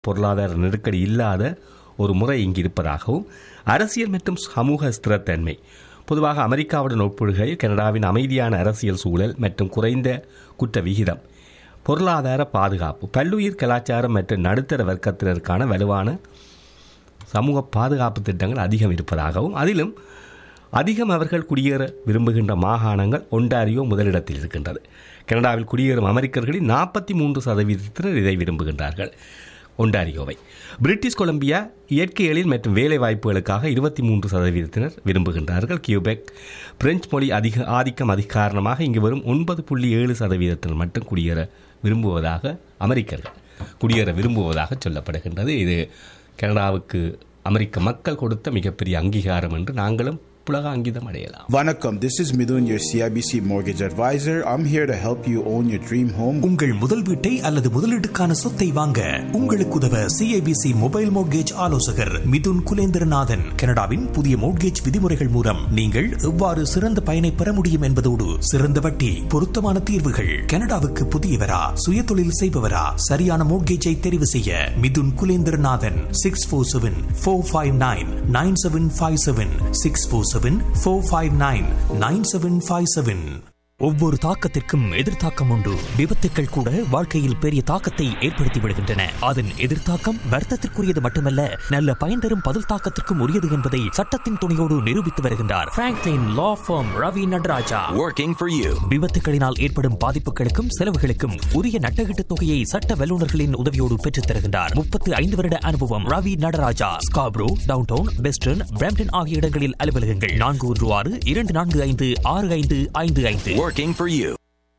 பொருளாதார நெருக்கடி இல்லாத ஒரு முறை இங்கு இருப்பதாகவும் அரசியல் மற்றும் சமூக ஸ்திரத்தன்மை பொதுவாக அமெரிக்காவுடன் ஒப்பிடுகையில் கனடாவின் அமைதியான அரசியல் சூழல் மற்றும் குறைந்த குற்ற விகிதம் பொருளாதார பாதுகாப்பு பல்லுயிர் கலாச்சாரம் மற்றும் நடுத்தர வர்க்கத்தினருக்கான வலுவான சமூக பாதுகாப்பு திட்டங்கள் அதிகம் இருப்பதாகவும் அதிலும் அதிகம் அவர்கள் குடியேற விரும்புகின்ற மாகாணங்கள் ஒன்டாரியோ முதலிடத்தில் இருக்கின்றது கனடாவில் குடியேறும் அமெரிக்கர்களில் நாற்பத்தி மூன்று சதவீதத்தினர் இதை விரும்புகின்றார்கள் ஒன்டாரியோவை பிரிட்டிஷ் கொலம்பியா இயற்கை எழில் மற்றும் வேலை வாய்ப்புகளுக்காக இருபத்தி மூன்று சதவீதத்தினர் விரும்புகின்றார்கள் கியூபெக் பிரெஞ்சு மொழி அதிக ஆதிக்கம் அதிக காரணமாக இங்கு வரும் ஒன்பது புள்ளி ஏழு சதவீதத்தினர் மட்டும் குடியேற விரும்புவதாக அமெரிக்கர்கள் குடியேற விரும்புவதாக சொல்லப்படுகின்றது இது கனடாவுக்கு அமெரிக்க மக்கள் கொடுத்த மிகப்பெரிய அங்கீகாரம் என்று நாங்களும் புலக அங்கீதம் அடையலாம் Vanakkam, this is Midun, your CIBC mortgage advisor. I'm here to help you own your dream home. உங்கள் முதல் வீட்டை அல்லது முதலீட்டுக்கான சொத்தை வாங்க உங்களுக்கு உதவ சிஐபிசி மொபைல் மோட்கேஜ் ஆலோசகர் மிதுன் குலேந்திரநாதன் கனடாவின் புதிய மோட்கேஜ் விதிமுறைகள் மூலம் நீங்கள் எவ்வாறு சிறந்த பயனை பெற முடியும் என்பதோடு சிறந்த வட்டி பொருத்தமான தீர்வுகள் கனடாவுக்கு புதியவரா சுய தொழில் செய்பவரா சரியான மோட்கேஜை தெரிவு செய்ய Mithun Kulendranathan six four seven four five nine nine seven five seven six four seven four five nine nine seven five seven ஒவ்வொரு தாக்கத்திற்கும் எதிர்த்தாக்கம் உண்டு விபத்துக்கள் கூட வாழ்க்கையில் பெரிய தாக்கத்தை ஏற்படுத்தி விடுகின்றன அதன் எதிர்த்தாக்கம் வர்த்தத்திற்குரியது மட்டுமல்ல நல்ல பயன் தரும் பதில் தாக்கத்திற்கும் உரியது என்பதை சட்டத்தின் துணையோடு நிரூபித்து வருகின்றார் Franklin law firm Ravi Nataraja Working for you. விபத்துகளினால் ஏற்படும் பாதிப்புகளுக்கும் செலவுகளுக்கும் உரிய நட்டகீட்டு தொகையை சட்ட வல்லுநர்களின் உதவியோடு பெற்றுத் தருகின்றார் முப்பத்து ஐந்து வருட அனுபவம் Ravi Nataraja Scarborough downtown western Brampton ஆகிய இடங்களில் அலுவலகங்கள் நான்கு ஒன்று ஆறு இரண்டு நான்கு ஐந்து ஆறு ஐந்து ஐந்து ஐந்து Working for you.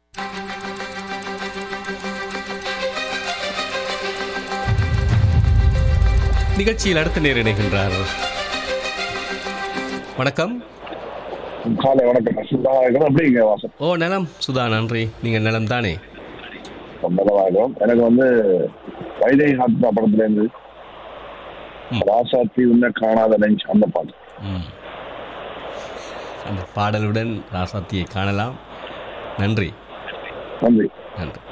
நிகழ்ச்சியில் அடுத்த நேர் இணைகின்றார் வணக்கம் காலை வணக்கம் சுதாகரம் அப்படிங்க வாசம் ஓ நலம் சுதா நன்றி நீங்கள் நலம் தானே நல்லதாகும் எனக்கு வந்து வைதேகி ஹாத்மா படத்துல இருந்து ராசாத்தி உன்ன காணாத நெஞ்சு அந்த பாட்டு ம். அந்த பாடலுடன் ராசாத்தியை காணலாம் நன்றி நன்றி நன்றி